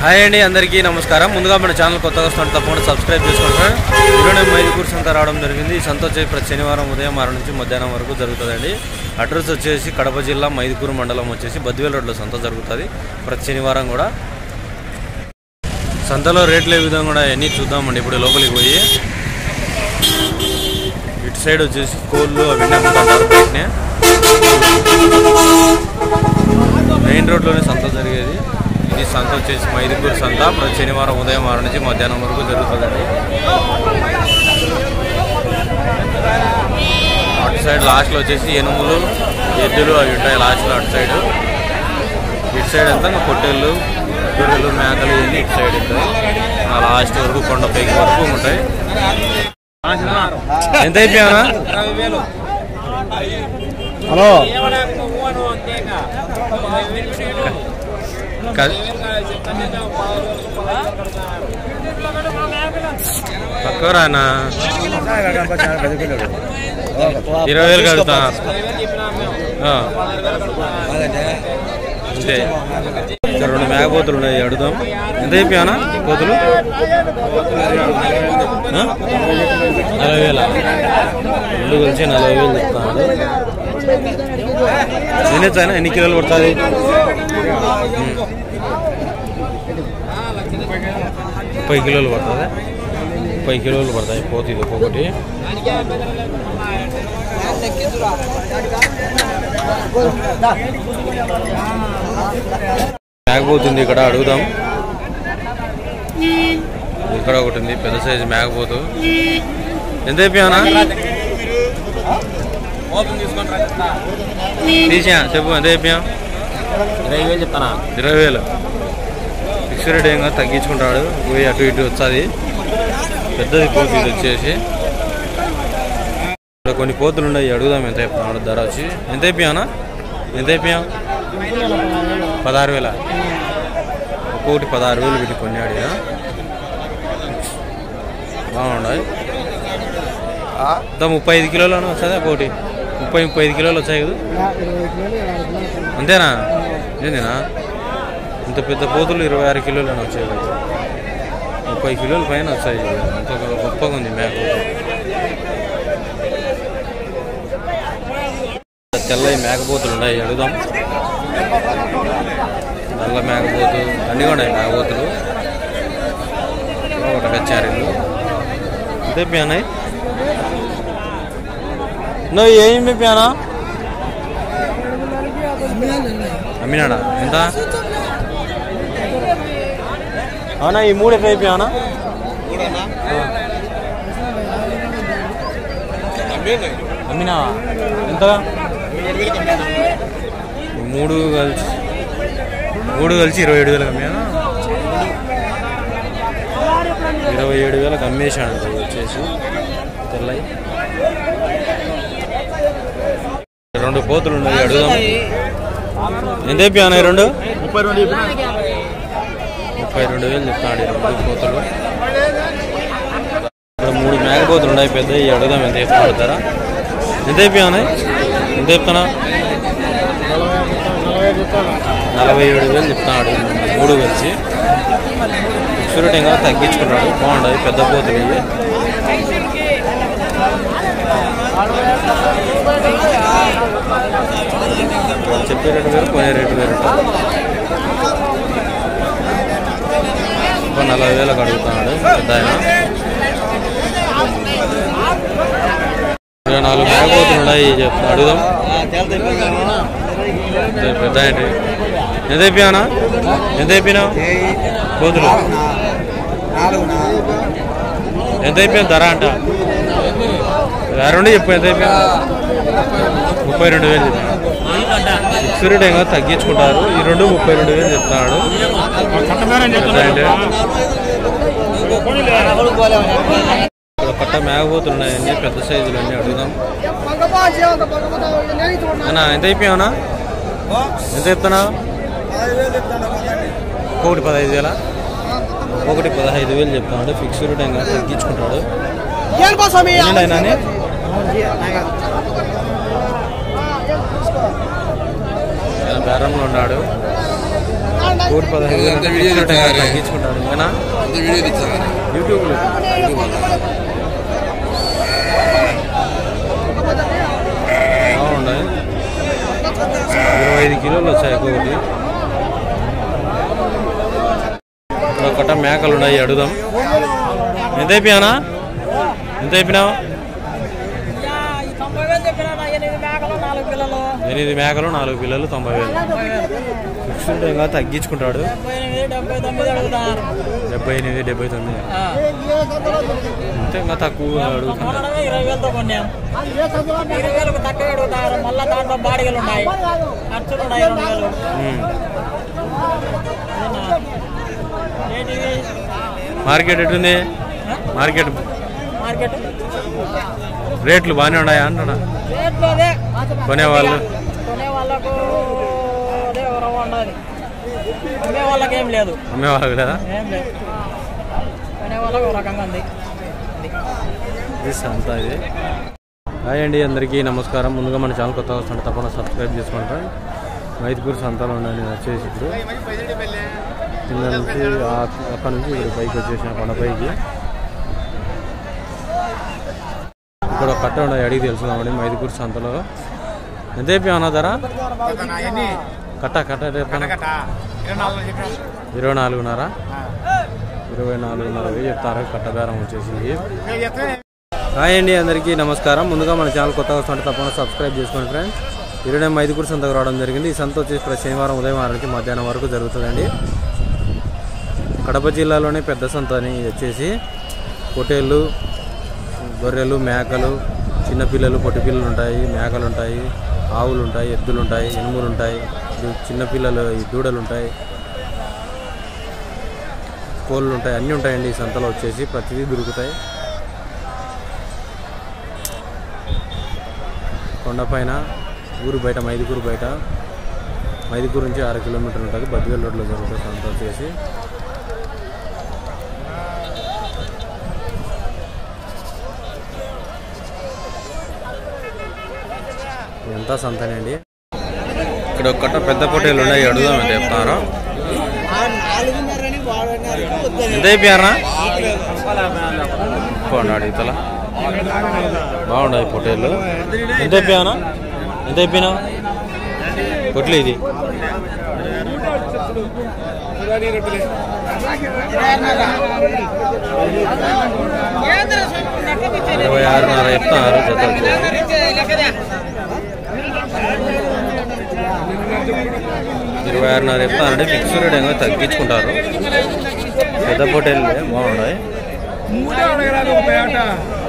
Hi అండి అందరికీ నమస్కారం ముందుగా మన ఛానల్ కొత్తగా వస్తున్నట్టు తప్పకుండా సబ్స్క్రైబ్ చేసుకుంటారు ఈరోజు మైదుకూరు సంత రావడం జరిగింది ఈ సంత వచ్చేసి ప్రతి శనివారం ఉదయం ఆరు నుంచి మధ్యాహ్నం వరకు జరుగుతుందండి అడ్రస్ వచ్చేసి కడప జిల్లా మైదుకూరు మండలం వచ్చేసి బద్వేల్ రోడ్లో సంత జరుగుతుంది ప్రతి శనివారం కూడా సంతలో రేట్లు ఏ విధంగా కూడా అన్నీ చూద్దామండి ఇప్పుడు లోపలికి పోయి ఇటు సైడ్ వచ్చేసి కోళ్ళు అవన్నీ అమ్ముతుంటారు బయటనే మెయిన్ రోడ్లోనే సంత జరిగేది ఇది సంత వచ్చేసి మైదుకూరు సంత ప్రతి శనివారం ఉదయం ఆరు నుంచి మధ్యాహ్నం వరకు జరుగుతుందండి అటు సైడ్ లాస్ట్లో వచ్చేసి ఎనుములు ఎద్దులు అవి ఉంటాయి లాస్ట్లో అటు సైడ్ ఇటు సైడ్ అంతా ఇంకా పొట్టేళ్ళు గొర్రెలు మేకలు ఇవన్నీ ఇటు సైడ్ ఉంటాయి ఆ లాస్ట్ వరకు కొండ పైకి వరకు ఉంటాయి ఎంత అయిపోయానా హలో తక్కువ రానా ఇరవై వేలు కడుగుతా ఆ. అంతే ఇక్కడ రెండు మేకపోతులు ఉన్నాయి అడుగుదాం ఎంత అయిపోయానా కోతులు ఆ? నలభై వేల రెండు కలిసి నలభై వేలు చెప్తాను ఎన్ని వచ్చాయన ఎన్ని కిలోలు పడుతుంది ఉమ్. ముప్పై కిలోలు పడుతుంది ముప్పై కిలోలు పడతాయి పోతు ఇది ఒక్కొక్కటి మేకపోతుంది ఇక్కడ అడుగుదాం ఇక్కడ ఒకటి ఉంది పెద్ద సైజు మేకపోతు ఎంత అయిపోయానా తీసా చెప్పు ఎంత అయిపోయా ఇరవై వేలు చెప్తానా ఇరవై వేలు ఫిక్స్ రేట్ ఏం కాదు తగ్గించుకుంటాడు పోయి అటు ఇటు వచ్చాది పెద్దది పోతు ఇది వచ్చేసి ఇక్కడ కొన్ని పోతులు ఉన్నాయి అడుగుదాం ఎంత చెప్తున్నాడు ధర వచ్చి ఎంత అయిపోయానా ఎంత అయిపోయా పదహారు వేల ఒక్కొక్కటి పదహారు వేలు పెట్టి కొన్నాడు ఈయన. బాగున్నాయి ఇంత ముప్పై ఐదు కిలోలు వస్తుంది ఒక్కొక్కటి ముప్పై ముప్పై ఐదు కిలోలు వచ్చాయి కదా అంతేనా ఏందినా ఇంత పెద్ద పోతులు ఇరవై ఆరు కిలోలు అని వచ్చాయి కదా ముప్పై కిలోల పైన వచ్చాయి అంత గొప్పగా ఉంది మేక తెల్లవి మేకపోతులు ఉన్నాయి అడుగుదాం నల్ల మేకపోతు అన్నీ కూడా ఉన్నాయి మేకపోతులు ఒకటి కచ్చారీలు అంతే పియానాయి నువ్వు ఏమి పియానా అమ్మినాడా ఎంత అవునా ఈ మూడు ఎట్లా అయిపోయానా అమ్మినావా ఎంత మూడు కలిసి మూడు కలిసి ఇరవై ఏడు వేలకు అమ్మానా ఇరవై ఏడు వేలకు అమ్మేశాడు అది వచ్చేసి తెల్లయి రెండు పోతులు ఉన్నాయి అడుగుదాం ఎంత అయిపోయాను ఈ రెండు ముప్పై రెండు ముప్పై రెండు వేలు చెప్తాడు ఈ రెండు పోతులు ఇక్కడ మూడు మేకపోతులు ఉన్నాయి పెద్ద ఈ అడుగుదాం ఎంత చెప్తాడు ధర ఎంత అయిపోయాను ఎంత చెప్తానా నలభై ఏడు వేలు చెప్తాడు మూడు కలిసి ఫిక్స్డ్ ఇంకా తగ్గించుకున్నాడు బాగుండదు పెద్ద పోతులు ఇవి వాళ్ళు చెప్పే రేటు వేరు కొనే రేటు వేరు ఒక నలభై వేలకు అడుగుతున్నాడు పెద్ద ఆయన ఇరవై నాలుగు మేకపోతులు ఉన్నాయి చెప్తా అడుగుదాం ఇదే పెద్ద ఏంటి ఎంత అయిపోయానా ఎంత అయిపోయినావు కోతులు ఎంత అయిపోయింది ధర అంట ఆ రెండు చెప్పు ఎంత అయిపోయింది ముప్పై రెండు వేలు చెప్పాను ఫిక్స్డ్ ఏమో తగ్గించుకుంటారు ఈ రెండు ముప్పై రెండు వేలు చెప్తాడు పెద్ద అంటే ఇక్కడ పట్ట మేకపోతులు ఉన్నాయండి పెద్ద సైజులు అన్నీ అడుగుదాం అన్నా ఎంత అయిపోయావునా ఎంత చెప్తున్నా ఒకటి పదహైదు వేల ఒకటి పదహైదు వేలు చెప్తాడు ఫిక్స్డ్ టైం తగ్గించుకుంటాడు ఎన్ని అయినా ఆయన బేరంలో ఉన్నాడు కోటి పదహైదు వేలు అంటే ఫిక్స్డ్ రేట్ ఇంకా తగ్గించుకుంటారు ఇంకనా వీడియో తెచ్చాను యూట్యూబ్లో బాగున్నాయి ఇరవై ఐదు కిలోలు వచ్చాయి ఒక్కొక్కటి ఇక్కడ ఒకట మేకలు ఉన్నాయి అడుగుదాం ఎంత అయిపోయానా ఎంత అయిపోయినావు తొంభై వేలు చెప్పినా ఎనిమిది మేకలు నాలుగు పిల్లలు ఎనిమిది మేకలు నాలుగు పిల్లలు తొంభై వేలు ఫిక్స్డ్ ఇంకా తగ్గించుకుంటాడు డెబ్బై ఎనిమిది డెబ్బై తొమ్మిది అడుగుతున్నారు డెబ్బై ఎనిమిది డెబ్బై తొమ్మిది ఆ. అంతే ఇంకా తక్కువ అడుగుతుంటారు కొనడమే ఇరవై వేలతో కొన్నాం ఇరవై వేలకు తక్కువ అడుగుతారు మళ్ళా దాంట్లో బాడిగలు ఉన్నాయి ఖర్చులు ఉన్నాయి రెండు వేలు ఉమ్. అదేనా? ఏంటిది మార్కెట్ ఎటుంది ఆ? మార్కెట్ మార్కెట్ రేట్లు బాగానే ఉన్నాయా అంటున్నా రేట్లు అదే కొనేవాళ్ళు కొనే వాళ్ళకు అదే రవ్వ ఉన్నది అమ్మే వాళ్ళకి ఏం లేదు అమ్మేవాళ్ళు కదా ఏం లేదు కొనే వాళ్ళకి ఒక రకంగా ఉంది అది ఇది సంత ఇది హాయ్ అండి అందరికీ నమస్కారం ముందుగా మన ఛానల్ కొత్తగా వస్తుంటే తప్పకుండా సబ్స్క్రైబ్ చేసుకుంటాం మైదుకూరు సంతలో ఉన్నాను నేను వచ్చేసి ఇప్పుడు కింద నుంచి ఆ- అక్కడ నుంచి ఇక్కడ పైకి వచ్చేసిన కొండపైకి ఇక్కడ ఒక కట్ట ఉన్నాయి అడిగి తెలుసుదామండి మైదుకూరు సంతలో ఎంత అయిపోయా అన్న ధర కట్ట కట్ట రేపు ఇరవై నాలుగున్నర ఇరవై నాలుగున్నర వేలు చెప్తారు కట్ట బేరం వచ్చేసింది హాయ్ అండి అందరికీ నమస్కారం ముందుగా మన ఛానల్ కొత్తగా వస్తుంటే తప్పకుండా సబ్స్క్రైబ్ చేసుకోండి ఫ్రెండ్స్ ఇరవై ఐదుగురు సంతకు రావడం జరిగింది ఈ సంత వచ్చేసి ప్రతి శనివారం ఉదయం ఆరు నుంచి మధ్యాహ్నం వరకు జరుగుతుందండి కడప జిల్లాలోనే పెద్ద సంత అని ఇది వచ్చేసి పొట్టేళ్ళు గొర్రెలు మేకలు చిన్నపిల్లలు పొట్టిపిల్లలు ఉంటాయి మేకలు ఉంటాయి ఆవులు ఉంటాయి ఎద్దులు ఉంటాయి ఎనుములు ఉంటాయి ఇది చిన్నపిల్లలు ఈ దూడలు ఉంటాయి కోళ్ళు ఉంటాయి అన్నీ ఉంటాయండి ఈ సంతలో వచ్చేసి ప్రతిదీ దొరుకుతాయి కొండపైన ఊరు బయట మైదుకూరు బయట మైదుకూరు నుంచి ఆరు కిలోమీటర్లు ఉంటుంది బద్దివేల్ రోడ్లో జరుగుతుంది సంత వచ్చేసి ఎంత సంతనండి ఇక్కడ ఒక్కట పెద్ద పొట్టేలు ఉన్నాయి అడుగుదామని చెప్తారు ఎంత అయిపోయారా పోనాడు ఇతల బాగున్నాయి పొట్టేళ్ళు ఎంత అయిపోయానా ఎంత అయిపోయినావు పొట్లు ఇది ఇరవై ఆరున్నర చెప్తున్నారు జత వచ్చేసి ఇరవై ఆరున్నర చెప్తానంటే ఫిక్స్ రేట్ ఏమో తగ్గించుకుంటారు పెద్ద పొట్టేళ్ళే బాగున్నాయి